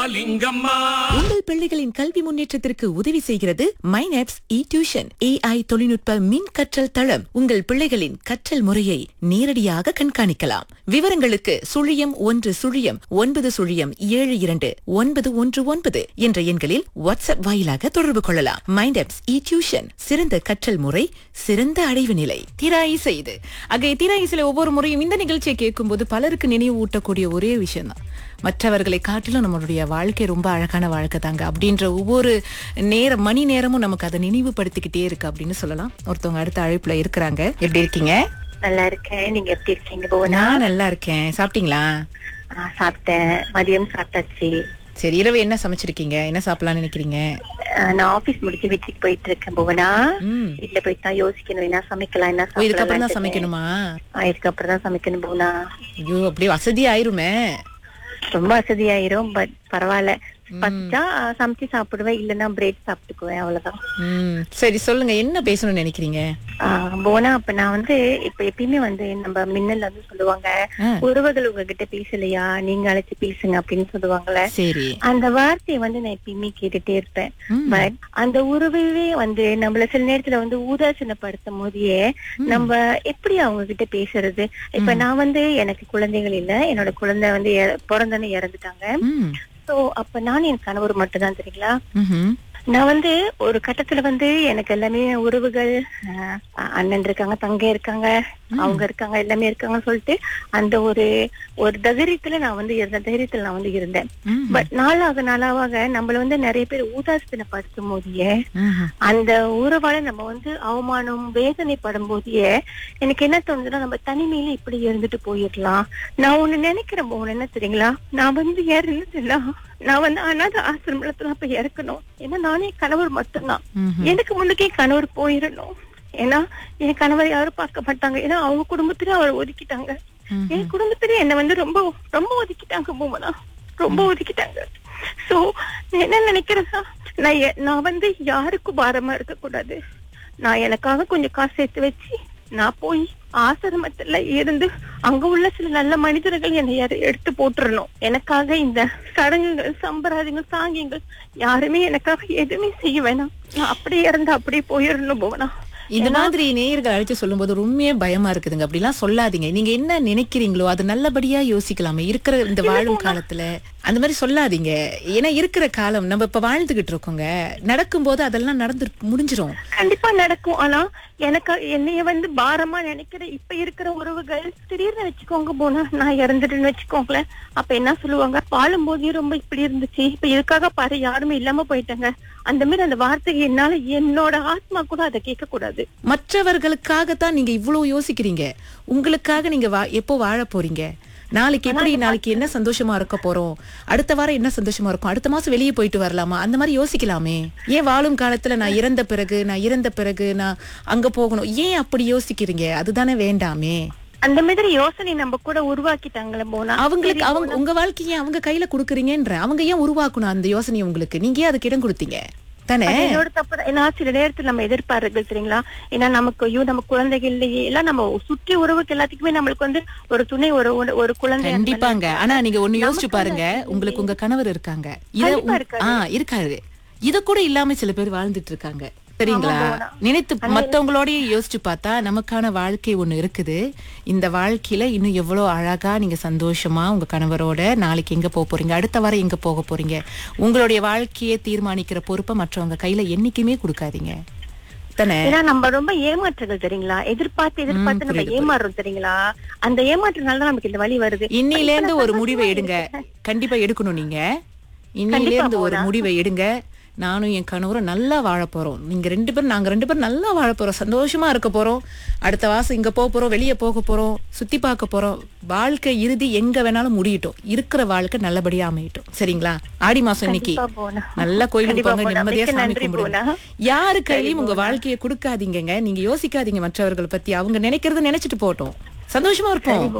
மகாலிங்கம்மா உங்கள் பிள்ளைகளின் கல்வி முன்னேற்றத்திற்கு உதவி செய்கிறது மைனப்ஸ் இ டியூஷன் ஏஐ தொழில்நுட்ப மின் கற்றல் தளம் உங்கள் பிள்ளைகளின் கற்றல் முறையை நேரடியாக கண்காணிக்கலாம் விவரங்களுக்கு சுழியம் ஒன்று சுழியம் ஒன்பது சுழியம் ஏழு இரண்டு ஒன்பது ஒன்று ஒன்பது என்ற எண்களில் வாட்ஸ்அப் வாயிலாக தொடர்பு கொள்ளலாம் மைண்டப்ஸ் இ டியூஷன் சிறந்த கற்றல் முறை சிறந்த அடைவு நிலை திராய் செய்து அங்கே திராய் சில ஒவ்வொரு முறையும் இந்த நிகழ்ச்சியை கேட்கும்போது பலருக்கு நினைவு ஊட்டக்கூடிய ஒரே விஷயம் தான் மற்றவர்களை காட்டிலும் நம்மளுடைய வாழ்க்கை ரொம்ப அழகான வாழ்க்கை தாங்க அப்படின்ற ஒவ்வொரு நேரம் மணி நேரமும் நமக்கு அதை நினைவுபடுத்திக்கிட்டே இருக்கு அப்படின்னு சொல்லலாம் ஒருத்தவங்க அடுத்த அழைப்புல இருக்கிறாங்க எப்படி இருக்கீங்க நல்லா இருக்கேன் நீங்க எப்படி இருக்கீங்க புவனா நான் நல்லா இருக்கேன் சாப்பிட்டீங்களா ஆ, சாப்பிட்டேன் மதியம் சாப்பிட்டாச்சு சரி இரவு என்ன சமைச்சிருக்கீங்க என்ன சாப்பிடலாம்னு நினைக்கிறீங்க ஆ, நான் ஆபீஸ் முடிச்சு வீட்டுக்கு போயிட்டு இருக்கேன் புவனா ம் வீட்டுல போயிட்டு தான் யோசிக்கணும் என்ன சமைக்கலாம் என்ன ஓ, இதுக்கப்புறம் தான் சாப்பிடலாம் சமைக்கணுமா இதுக்கப்புறம் தான் சமைக்கணும் புவனா ஐயோ அப்படியே வசதி ஆயிருமே ரொம்ப வசதியாயிரும் பட் பரவாயில்ல பச்சா சமைச்சு சாப்பிடுவேன் இல்லன்னா பிரெட் சாப்பிட்டுக்குவேன் அவ்வளவுதான் ம் சரி சொல்லுங்க என்ன பேசணும்னு நினைக்கிறீங்க ஆ, புவனா அப்ப நான் வந்து இப்ப எப்பயுமே வந்து நம்ம மின்னல்ல வந்து சொல்லுவாங்க ஆ. உறவுகள் உங்ககிட்ட பேசலையா நீங்க அழைச்சு பேசுங்க அப்படின்னு சொல்லுவாங்கல்ல சரி அந்த வார்த்தையை வந்து நான் எப்பயுமே கேட்டுட்டே இருப்பேன் ம். பட் அந்த உறவையே வந்து நம்மள சில நேரத்துல வந்து ஊதாசீனப்படுத்தும் போதே நம்ம எப்படி அவங்க கிட்ட பேசுறது இப்ப நான் வந்து எனக்கு குழந்தைகள் இல்ல என்னோட குழந்தை வந்து இற- பிறந்தோன்னே இறந்துட்டாங்க ம் சோ அப்ப நான் என் கணவர் மட்டும் தான் தெரியுங்களா ம்ஹும். நான் வந்து ஒரு கட்டத்துல வந்து எனக்கு எல்லாமே உறவுகள் ஆஹ், அண்ணன் இருக்காங்க தங்கை இருக்காங்க அவங்க இருக்காங்க எல்லாமே இருக்காங்கன்னு சொல்லிட்டு அந்த ஒரு ஒரு தைரியத்துல நான் வந்து இருந்த தைரியத்துல நான் வந்து இருந்தேன் ம். பட் நாளாக நாளாக நம்மள வந்து நிறைய பேர் ஊதாசீனப்படுத்தும் போதே ம்ஹும். அந்த உறவால நம்ம வந்து அவமானம் வேதனைப்படும் போதே எனக்கு என்ன தோணுதுன்னா நம்ம தனிமையில இப்படி இருந்துட்டு போயிடலாம் நான் ஒண்ணு நினைக்கிறேன் போன என்ன தெரியுங்களா நான் வந்து இறந்துட்டேன்னா நான் வந்து அனாத ஆசிரமத்துல அப்ப இறக்கணும் ஏன்னா நானே கணவர் மட்டும்தான் ம்ஹும். எனக்கு முன்னுக்கே கணவர் போயிடணும் ஏன்னா என் கணவர் யாரும் பார்க்க மாட்டாங்க ஏன்னா அவங்க குடும்பத்திலே அவர் ஒதுக்கிட்டாங்க ம்ஹும். என் குடும்பத்திலே என்ன வந்து ரொம்ப ரொம்ப ஒதுக்கிட்டாங்க பூமனா ரொம்ப ஒதுக்கிட்டாங்க சோ நான் என்ன நினைக்கிறேன்னா நான் எ- நான் வந்து யாருக்கும் பாரமா இருக்க கூடாது நான் எனக்காக கொஞ்சம் காசு சேர்த்து வச்சு நான் போய் ஆசிரமத்துல இருந்து அங்க உள்ள சில நல்ல மனிதர்கள் என்னை யாரு எடுத்து போட்டுறணும் எனக்காக இந்த சடங்குகள் சம்பிரதாயங்கள் சாங்கியங்கள் யாருமே எனக்காக எதுவுமே செய்ய வேணாம் நான் அப்படியே இறந்து அப்படியே போயிடணும் போனா இந்த மாதிரி நேயர்கள் அழைச்சு சொல்லும்போது உண்மையே பயமா இருக்குதுங்க அப்படிலாம் சொல்லாதீங்க நீங்க என்ன நினைக்கிறீங்களோ அது நல்லபடியா யோசிக்கலாமே இருக்கிற இந்த வாழும் காலத்துல அந்த மாதிரி சொல்லாதீங்க ஏன்னா இருக்கிற காலம் நம்ம இப்ப வாழ்ந்துகிட்டு இருக்கோங்க நடக்கும்போது அதெல்லாம் நடந்து முடிஞ்சிரும் கண்டிப்பா நடக்கும் ஆனா எனக்கு என்னைய வந்து பாரமா நினைக்கிற இப்ப இருக்கிற உறவுகள் திடீர்னு வச்சுக்கோங்க போனா நான் இறந்துட்டேன்னு வச்சுக்கோங்களேன் அப்ப என்ன சொல்லுவாங்க வாழும் போதே ரொம்ப இப்படி இருந்துச்சு இப்ப இதுக்காக பாரு யாருமே இல்லாம போயிட்டாங்க அந்த மாதிரி அந்த வார்த்தையை என்னால என்னோட ஆத்மா கூட அதை கேட்க கூடாது மற்றவர்களுக்காகத்தான் நீங்க இவ்வளவு யோசிக்கிறீங்க உங்களுக்காக நீங்க வா- எப்போ வாழ போறீங்க நாளைக்கு எப்படி நாளைக்கு என்ன சந்தோஷமா இருக்க போறோம் அடுத்த வாரம் என்ன சந்தோஷமா இருக்கும் அடுத்த மாசம் வெளியே போயிட்டு வரலாமா அந்த மாதிரி யோசிக்கலாமே ஏன் வாழும் காலத்துல நான் இறந்த பிறகு நான் இறந்த பிறகு நான் அங்க போகணும் ஏன் அப்படி யோசிக்கிறீங்க அதுதானே வேண்டாமே அந்த மாதிரி யோசனை நம்ம கூட உருவாக்கிட்டாங்களே போனா அவங்களுக்கு அவங்க உங்க வாழ்க்கையை அவங்க கையில குடுக்குறீங்கன்ற அவங்க ஏன் உருவாக்கணும் அந்த யோசனை உங்களுக்கு நீங்க ஏன் அதுக்கு இடம் கொடுத்தீங்க தானே அது என்னோட தப்பு தான். ஏன்னா சில நேரத்துல நம்ம எதிர்பார்ப்புகள் தெரியுங்களா ஏன்னா நமக்கு ஐயோ நம்ம குழந்தைகள் இல்லையே எல்லாம் நம்ம சுற்றி உறவுக்கு எல்லாத்துக்குமே நம்மளுக்கு வந்து ஒரு துணை ஒரு ஒரு- ஒரு குழந்தை அந்த மாதிரி கண்டிப்பாங்க ஆனா நீங்க ஒண்ணு யோசிச்சு பாருங்க உங்களுக்கு உங்க கணவர் இருக்காங்க இத கண்டிப்பா உங்க- இருக்காரு. ஆ இருக்காரு இத கூட இல்லாம சில பேர் வாழ்ந்துட்டு இருக்காங்க சரிங்களா நினைத்து மத்தவங்களோடய யோசிச்சு பார்த்தா நமக்கான வாழ்க்கை ஒண்ணு இருக்குது இந்த வாழ்க்கையில இன்னும் எவ்வளவு அழகா நீங்க சந்தோஷமா உங்க கணவரோட நாளைக்கு எங்க போக போறீங்க அடுத்த வாரம் எங்க போக போறீங்க உங்களுடைய வாழ்க்கையை தீர்மானிக்கிற பொறுப்பை மற்றவங்க கையில என்னைக்குமே கொடுக்காதீங்க தானே ஏன்னா நம்ம ரொம்ப ஏமாற்றுகள் தெரியுங்களா எதிர்பார்த்து எதிர்பார்த்து நம்ம ஏமாறுறோம் தெரியுங்களா அந்த ஏமாற்றுனால தான் நமக்கு இந்த வழி வருது இன்னில இருந்து ஒரு முடிவை எடுங்க கண்டிப்பா எடுக்கணும் நீங்க இன்னில இருந்து ஒரு முடிவை எடுங்க நானும் என் கணவரும் நல்லா வாழ போறோம் நீங்க ரெண்டு பேரும் நாங்க ரெண்டு பேரும் நல்லா வாழ போறோம் சந்தோஷமா இருக்க போறோம் அடுத்த வாசம் இங்க போக போறோம் வெளியே போக போறோம் சுத்தி பார்க்க போறோம் வாழ்க்கை இறுதி எங்க வேணாலும் முடியட்டும் இருக்கிற வாழ்க்கை நல்லபடியா அமையட்டும் சரிங்களா ஆடி மாசம் இன்னைக்கு கண்டிப்பா போனா. நல்லா கோயிலுக்கு கண்டிப்பா போங்க போனா. நிம்மதியா மிக்க சாமி நன்றி கும்பிடுங்க போனா. யாரு கையிலயும் உங்க வாழ்க்கையை கொடுக்காதீங்கங்க நீங்க யோசிக்காதீங்க மற்றவர்களை பத்தி அவங்க நினைக்கிறத நினைச்சிட்டு போட்டோம் சந்தோஷமா இருப்போம் போனா.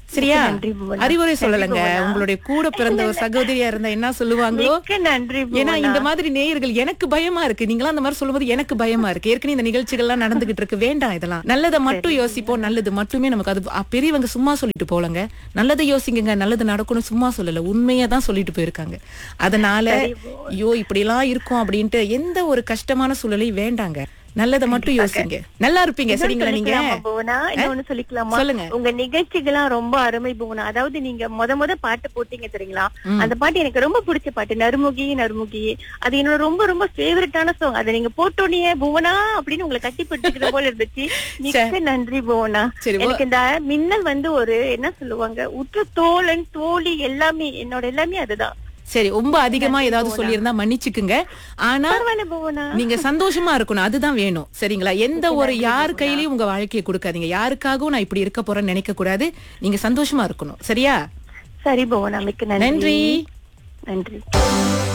சரியா நன்றி புவனா. அறிவுரை நன்றி சொல்லலங்க புவனா. உங்களுடைய கூட பிறந்த ஒரு சகோதரியா இருந்தா என்ன சொல்லுவாங்களோ மிக்க நன்றி ஏன்னா புவனா. இந்த மாதிரி நேயர்கள் எனக்கு பயமா இருக்கு நீங்களாம் அந்த மாதிரி சொல்லும்போது எனக்கு பயமா இருக்கு ஏற்கனவே இந்த நிகழ்ச்சிகள் எல்லாம் நடந்துகிட்டு இருக்கு வேண்டாம் இதெல்லாம் நல்லதை மட்டும் யோசிப்போம் நல்லது மட்டுமே நமக்கு அது அ, பெரியவங்க சும்மா சொல்லிட்டு போலங்க நல்லதை யோசிங்க நல்லது நடக்கணும் சும்மா சொல்லல உண்மையா தான் சொல்லிட்டு போயிருக்காங்க அதனால ஐயோ இப்படி எல்லாம் இருக்கும் அப்படின்ட்டு எந்த ஒரு கஷ்டமான சூழலையும் வேண்டாங்க நல்லதை மட்டும் யோசிங்க நல்லா இருப்பீங்க இன்னொன்னு சரிங்களா நீங்க சொல்லிக்கலாமா புவனா? இன்னொன்னு சொல்லிக்கலாமா? சொல்லுங்க. உங்க நிகழ்ச்சிகள்லாம் ரொம்ப அருமை புவனா அதாவது நீங்க முத முத பாட்டு போட்டீங்க தெரியுங்களா அந்த பாட்டு எனக்கு ரொம்ப பிடிச்ச பாட்டு நறுமுகி நறுமுகி அது என்னோட ரொம்ப ரொம்ப ஃபேவரட்டான சாங் அதை நீங்க போட்டோனே புவனா அப்படின்னு உங்களை கட்டி பிடிச்சிக்கிற போல இருந்துச்சு மிக்க நன்றி புவனா சரி, ஓ- எனக்கு இந்த மின்னல் வந்து ஒரு என்ன சொல்லுவாங்க உற்ற தோழன் தோழி எல்லாமே என்னோட எல்லாமே அதுதான் சரி ரொம்ப அதிகமா ஏதாவது சொல்லியிருந்தா மன்னிச்சுக்குங்க ஆனா பரவாயில்ல புவனா நீங்க சந்தோஷமா இருக்கணும் அதுதான் வேணும் சரிங்களா எந்த ஒரு யார் கையிலயும் உங்க வாழ்க்கையை கொடுக்காதீங்க யாருக்காகவும் நான் இப்படி இருக்க போறேன்னு நினைக்க கூடாது நீங்க சந்தோஷமா இருக்கணும் சரியா சரி புவனா மிக்க நன்றி நன்றி நன்றி